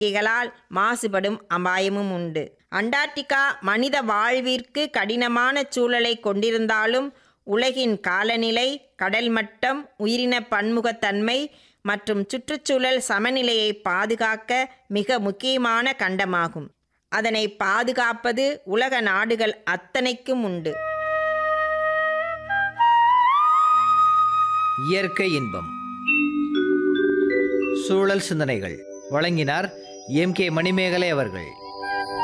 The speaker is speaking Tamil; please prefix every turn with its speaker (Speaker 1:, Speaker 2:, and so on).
Speaker 1: நடவடிக்கைகளால் மாசுபடும் அபாயமும் உண்டு அண்டார்டிகா மனித வாழ்விற்கு கடினமான சூழலை கொண்டிருந்தாலும் உலகின் காலநிலை கடல் மட்டம் உயிரின பன்முகத்தன்மை மற்றும் சுற்றுச்சூழல் சமநிலையை பாதுகாக்க மிக முக்கியமான கண்டமாகும் அதனை பாதுகாப்பது உலக நாடுகள் அத்தனைக்கும் உண்டு
Speaker 2: இயற்கை இன்பம் சூழல் சிந்தனைகள் வழங்கினார் எம் கே மணிமேகலை அவர்கள்